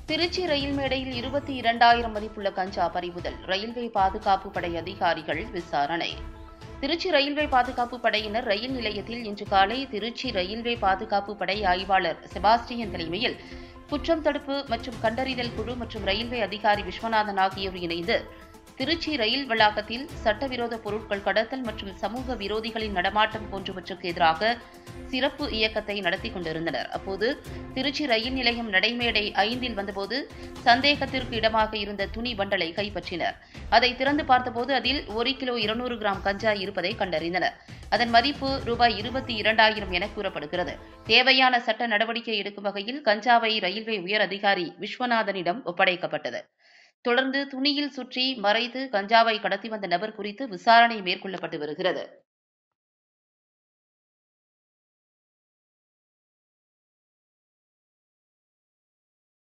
திருச்சி ரயில் மேடையில் இருபத்தி இரண்டாயிரம் மதிப்புள்ள கஞ்சா பறிமுதல் ரயில்வே பாதுகாப்பு படை அதிகாரிகள் விசாரணை திருச்சி ரயில்வே பாதுகாப்பு படையினர் ரயில் நிலையத்தில் இன்று காலை திருச்சி ரயில்வே பாதுகாப்பு படை ஆய்வாளர் செபாஸ்டியன் தலைமையில் குற்றம் தடுப்பு மற்றும் கண்டறிதல் குழு மற்றும் ரயில்வே அதிகாரி விஸ்வநாதன் ஆகியோர் இணைந்து திருச்சி ரயில் வளாகத்தில் சட்டவிரோத பொருட்கள் கடத்தல் மற்றும் சமூக விரோதிகளின் நடமாட்டம் போன்றவற்றுக்கு எதிராக சிறப்பு இயக்கத்தை நடத்தி கொண்டிருந்தனர் அப்போது திருச்சி ரயில் நிலையம் நடைமேடை ஐந்தில் வந்தபோது சந்தேகத்திற்கு இடமாக இருந்த துணி பண்டலை கைப்பற்றினர் அதை திறந்து பார்த்தபோது அதில் ஒரு கிலோ இருநூறு கிராம் கஞ்சா இருப்பதை கண்டறிந்தனர் அதன் மதிப்பு ரூபாய் இருபத்தி இரண்டாயிரம் என கூறப்படுகிறது தேவையான சட்ட நடவடிக்கை எடுக்கும் வகையில் கஞ்சாவை ரயில்வே உயர் அதிகாரி விஸ்வநாதனிடம் ஒப்படைக்கப்பட்டது தொடர்ந்து துணியில் சுற்றி மறைத்து கஞ்சாவை கடத்தி வந்த நபர் குறித்து விசாரணை மேற்கொள்ளப்பட்டு வருகிறது